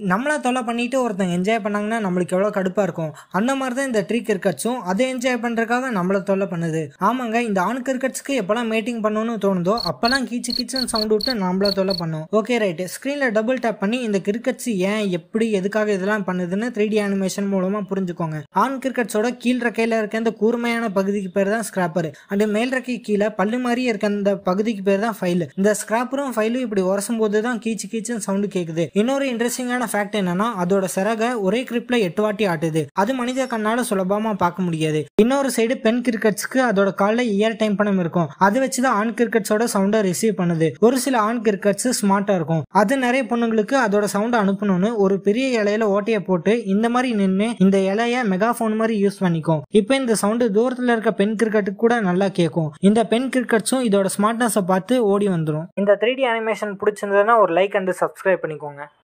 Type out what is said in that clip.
நம்மள தொலை பண்ணிட்டு ஒருத்தங்க என்ஜாய் பண்ணாங்கன்னா நம்மளுக்கு எவ்வளோ கடுப்பாக இருக்கும் அந்த மாதிரி தான் இந்த ட்ரீ கிரிக்கெட்ஸும் அதை என்ஜாய் பண்ணுறதுக்காக நம்மள தொல்லை பண்ணுது ஆமாங்க இந்த ஆண் கிரிக்கெட்ஸ்க்கு எப்போல்லாம் மேட்டிங் பண்ணணும்னு தோணுதோ அப்போல்லாம் கீச்சு கீச்சுன்னு சவுண்ட் விட்டு நம்மள தொல்லை பண்ணும் ஓகே ரைட்டு ஸ்க்ரீனில் டபுள் டேப் பண்ணி இந்த கிரிக்கெட்ஸ் ஏன் எப்படி எதுக்காக இதெல்லாம் பண்ணுதுன்னு த்ரீ டி அனிமேஷன் மூலமாக புரிஞ்சுக்கோங்க ஆண் கிரிக்கெட்ஸோட கீழ் ரெக்கையில் இருக்க இந்த கூர்மையான பகுதிக்கு பேர் தான் ஸ்கிராப்பர் அண்ட் மேல் ரெக்கை கீழே பல்லு மாதிரி இருக்க அந்த பகுதிக்கு பேர் தான் ஃபைல் இந்த ஸ்கிராப்பரும் ஃபைலும் இப்படி உரசும் போது தான் கீச்சு கீச்சுன்னு சவுண்டு கேட்குது இன்னொரு இன்ட்ரெஸ்டிங்கான ஃபேக்ட் என்னன்னா அதோட சிறகை ஒரே கிரிப்ல எட்டு வாட்டி ஆட்டுது அது மனித கண்ணால சுலபமா பார்க்க முடியாது இன்னொரு சைடு பெண் கிரிக்கெட்ஸ்க்கு அதோட காலில் இயர் டைம் பணம் இருக்கும் அது வச்சு தான் ஆண் கிரிக்கெட்ஸோட சவுண்டை ரிசீவ் பண்ணுது ஒரு சில ஆண் கிரிக்கெட்ஸ் ஸ்மார்ட்டா இருக்கும் அது நிறைய பொண்ணுங்களுக்கு அதோட சவுண்டை அனுப்பணும்னு ஒரு பெரிய இலையில ஓட்டையை போட்டு இந்த மாதிரி நின்று இந்த இலைய மெகாஃபோன் மாதிரி யூஸ் பண்ணிக்கும் இப்போ இந்த சவுண்டு தூரத்துல இருக்க பெண் கிரிக்கெட்டுக்கு கூட நல்லா கேட்கும் இந்த பெண் கிரிக்கெட்ஸும் இதோட ஸ்மார்ட்னஸை பார்த்து ஓடி வந்துடும் இந்த த்ரீ டி அனிமேஷன் பிடிச்சிருந்ததுன்னா ஒரு லைக் அண்ட் சப்ஸ்கிரைப் பண்ணிக்கோங்க